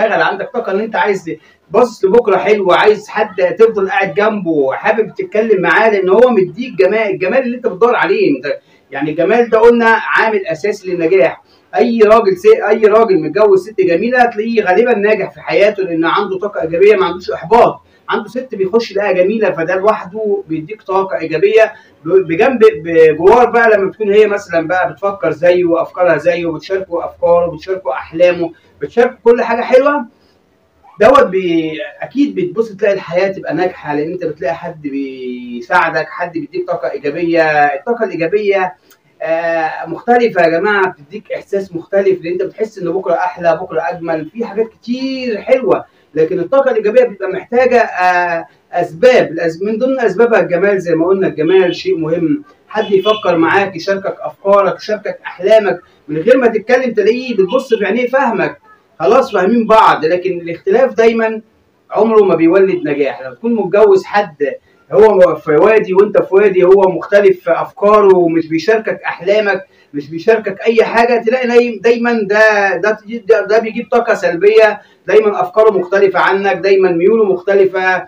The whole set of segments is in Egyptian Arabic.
تشتغل عندك طاقه ان انت عايز باصص لبكره حلو عايز حد تفضل قاعد جنبه حابب تتكلم معاه لان هو مديك جمال الجمال اللي انت بتدور عليه انت يعني الجمال ده قلنا عامل اساسي للنجاح اي راجل سي اي راجل متجوز ست جميله هتلاقيه غالبا ناجح في حياته لان عنده طاقه ايجابيه ما عندوش احباط عنده ست بيخش يلاقيها جميله فده لوحده بيديك طاقه ايجابيه بجنب بجوار بقى لما بتكون هي مثلا بقى بتفكر زيه وافكارها زيه وبتشاركوا افكاره وبتشاركوا احلامه بتشاركوا كل حاجه حلوه دوت بي اكيد بتبص تلاقي الحياه تبقى ناجحه لان انت بتلاقي حد بيساعدك حد بيديك طاقه ايجابيه الطاقه الايجابيه آه مختلفه يا جماعه بتديك احساس مختلف لان انت بتحس ان بكره احلى بكره اجمل في حاجات كتير حلوه لكن الطاقه الايجابيه بتبقى محتاجه آه اسباب من ضمن اسبابها الجمال زي ما قلنا الجمال شيء مهم حد يفكر معاك يشاركك افكارك يشاركك احلامك من غير ما تتكلم تلاقيه بتبص في عينيه فاهمك خلاص فاهمين بعض لكن الاختلاف دايما عمره ما بيولد نجاح لما تكون متجوز حد هو في وادي وانت في وادي هو مختلف في افكاره ومش بيشاركك احلامك مش بيشاركك اي حاجه تلاقي دايما ده ده ده, ده بيجيب طاقه سلبيه دايما افكاره مختلفه عنك دايما ميوله مختلفه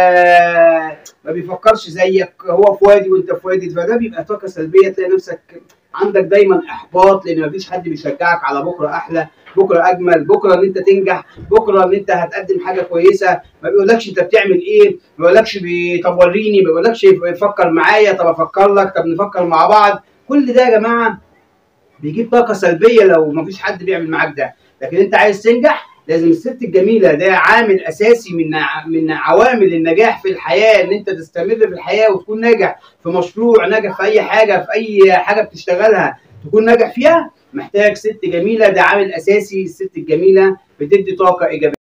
آه ما بيفكرش زيك هو في وادي وانت في وادي فده بيبقى طاقه سلبيه تلاقي نفسك عندك دايما احباط لان مفيش حد بيشجعك على بكره احلى بكره اجمل بكره ان انت تنجح بكره ان انت هتقدم حاجه كويسه ما بيقولكش انت بتعمل ايه ما بيقولكش بي... طب وريني ما بيقولكش فكر معايا طب افكر لك طب نفكر مع بعض كل ده يا جماعه بيجيب طاقه سلبيه لو ما فيش حد بيعمل معاك ده لكن انت عايز تنجح لازم الست الجميله ده عامل اساسي من من عوامل النجاح في الحياه ان انت تستمر في الحياه وتكون ناجح في مشروع ناجح في اي حاجه في اي حاجه بتشتغلها تكون ناجح فيها محتاج ست جميله ده عامل اساسي الست الجميله بتدي طاقه ايجابيه